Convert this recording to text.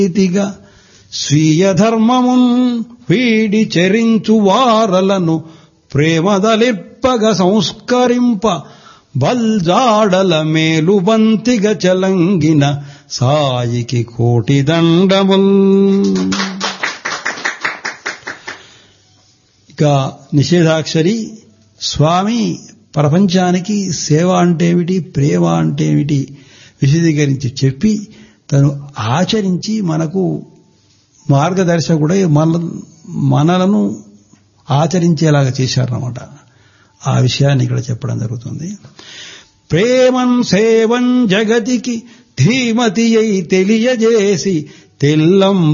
రీతిగా స్వీయ ధర్మమున్ వీడి చెరించు వారలను ప్రేమదలిప్పగ సంస్కరింప బల్జాడల మేలుబంతిగ చలంగిన సాయికి కోటి దండముల్ ఇక నిషేధాక్షరి స్వామి ప్రపంచానికి సేవ అంటే ఏమిటి ప్రేమ అంటే ఏమిటి విశదీకరించి చెప్పి తను ఆచరించి మనకు మార్గదర్శకుడై మన మనలను ఆచరించేలాగా చేశారన్నమాట ఆ విషయాన్ని ఇక్కడ చెప్పడం జరుగుతుంది ప్రేమం సేవం జగతికి ధీమతి అయి తెలియజేసి తెల్లం